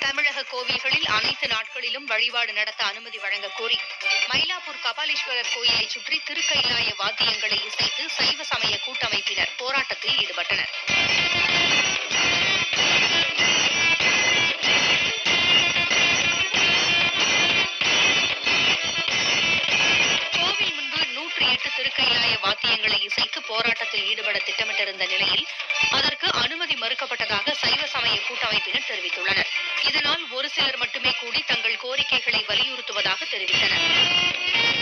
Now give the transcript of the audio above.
தமிழக கோவில்களில் அனைத்து நாட்களிலும் வழிபாடு நடத்த அனுமதி வழங்க கோரி மயிலாப்பூர் கபாலீஸ்வரர் கோயிலை சுற்றி திருக்கைலாய வாத்தியங்களை இசைத்து சைவ சமய கூட்டமைப்பினர் போராட்டத்தில் ஈடுபட்டனர் கோவில் முன்பு நூற்றி எட்டு திருக்கைலாய வாத்தியங்களை இசைத்து போராட்டத்தில் ஈடுபட திட்டமிட்டிருந்த நிலையில் அதற்கு அனுமதி மறுக்கப்பட்டதாக சைவ சமய கூட்டமைப்பினர் தெரிவித்துள்ளனர் இதனால் ஒரு சிலர் மட்டுமே கூடி தங்கள் கோரிக்கைகளை வலியுறுத்துவதாக தெரிவித்தனர்